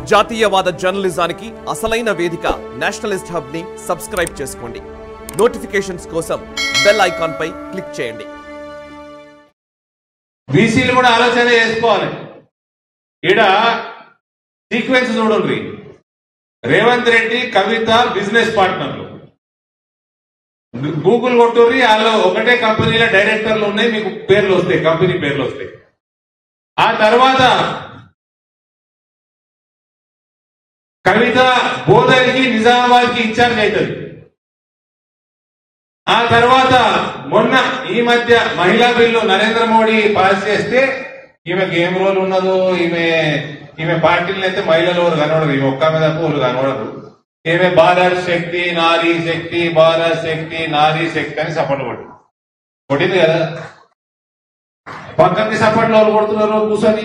జాతీయవాద జర్నలిజానికి అసలైన వేదిక నేషనలిస్ట్ హబ్ ని సబ్స్క్రైబ్ చేసుకోండి నోటిఫికేషన్స్ కోసం బెల్ ఐకాన్ పై క్లిక్ చేయండి బీసీలు కూడా ఆలోచన చేసుకోవాలి ఈడ సీక్వెన్స్ చూడండి రేవంత్ రెడ్డి కవిత బిజినెస్ పార్ట్నర్లు గూగుల్ కొట్టుర్రి వాళ్ళు ఒకటే కంపెనీల డైరెక్టర్లు ఉన్నాయి మీకు పేర్లు వస్తాయి కంపెనీ పేర్లు వస్తాయి ఆ తర్వాత కవిత బోధనకి నిజామాబాద్ కి ఇన్ఛార్జ్ అవుతుంది ఆ తర్వాత మొన్న ఈ మధ్య మహిళా బిల్లు నరేంద్ర మోడీ పాస్ చేస్తే ఈమెకి ఏం రోల్ ఉన్నదో ఈమె ఈమె పార్టీలను అయితే మహిళలు ఎవరు కనబడరు ఈమె ఒక్క మీద ఎవరు కనబడరు ఈమె భారత్ శక్తి నారీ శక్తి భారత్ శక్తి నారీ శక్తి అని సపోర్ట్ కొట్టు కొట్టింది కదా పక్కకి సపోర్ట్ ఎవరు కొడుతున్నారు కూర్చొని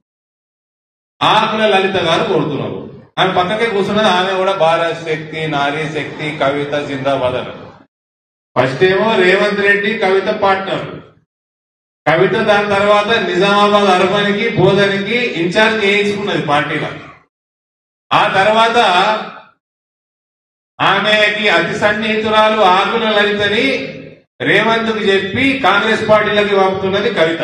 ఆకుల లలిత గారు కొడుతున్నారు ఆమె పక్కకే కూర్చున్నది ఆమె కూడా భారత్ శక్తి నారీ శక్తి కవిత జిందాబాద్ అన్నారు ఫస్ట్ ఏమో రేవంత్ రెడ్డి కవిత పార్ట్నర్ కవిత దాని తర్వాత నిజామాబాద్ అర్బన్కి బోధనకి ఇన్ఛార్జ్ చేయించుకున్నది పార్టీలో ఆ తర్వాత ఆమెకి అతి సన్నిహితురాలు ఆకుల లలితని రేవంత్ కు చెప్పి కాంగ్రెస్ పార్టీలకి పంపుతున్నది కవిత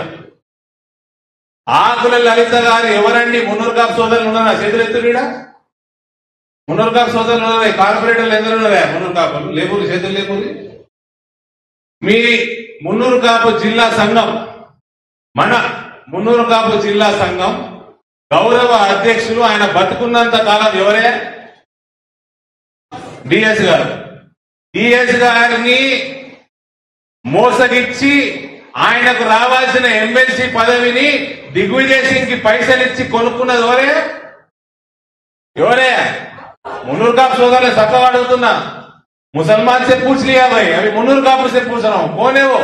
ఆకుల లలిత గారు ఎవరండి మున్నూరుకాపు సోదరులు ఉన్నారా చేతులెత్తురీడా మున్నూరుకాపు సోదరులు ఉన్నారా కార్పొరేటర్లు ఎందరు ఉన్నారా మున్నూరు కాపులు లేబురు చేతులు లేబురు మీ మున్నూరు కాపు జిల్లా సంఘం మన మున్నూరు కాపు జిల్లా సంఘం గౌరవ అధ్యక్షులు ఆయన బతుకున్నంత కాలం ఎవరే డిఎస్ గారు డిఎస్ గారిని మోసగిచ్చి ఆయనకు రావాల్సిన ఎమ్మెల్సీ పదవిని దిగ్విజయ్ సింగ్ కి పైసలు ఇచ్చి కొనుక్కున్నది ఎవరే ఎవరే మున్నూరు కాపు సోదరులు చక్కగా అడుగుతున్నా मुसलमान से पूछ लिया भाई अभी मुन्नूर कापू से पूछ रहा हूं कौन है वो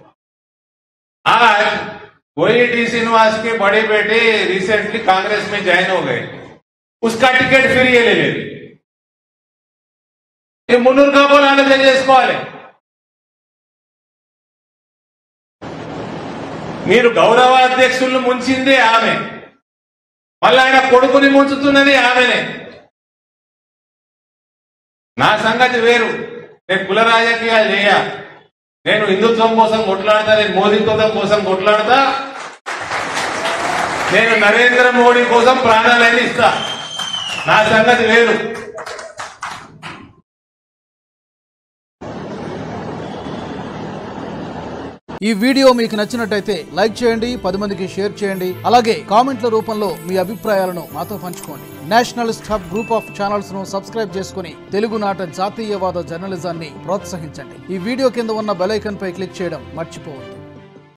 आज कोई डी श्रीनिवास के बड़े बेटे रिसेंटली कांग्रेस में ज्वाइन हो गए उसका टिकट फिर ये ले लेंगे ये మున్నూరు కాపులు ఆలోచన చేసుకోవాలి మీరు గౌరవ అధ్యక్షులను ముంచిందే ఆమె మళ్ళీ ఆయన కొడుకుని ముంచుతున్నది ఆమెనే నా సంగతి వేరు నేను కుల రాజకీయాలు చేయ నేను హిందుత్వం కోసం కొట్లాడతా నేను మోదీత్వం కోసం కొట్లాడతా నేను నరేంద్ర మోడీ కోసం ప్రాణాలైన ఇస్తా నా సంగతి వేరు ఈ వీడియో మీకు నచ్చినట్టయితే లైక్ చేయండి పది మందికి షేర్ చేయండి అలాగే కామెంట్ల రూపంలో మీ అభిప్రాయాలను మాతో పంచుకోండి nationalist hub group of channels ను సబ్స్క్రైబ్ చేసుకుని తెలుగునాట జాతీయవాద జర్నలిజాన్ని ప్రోత్సహించండి ఈ వీడియో కింద ఉన్న బెల్ ఐకాన్ పై క్లిక్ చేయడం మర్చిపోవద్దు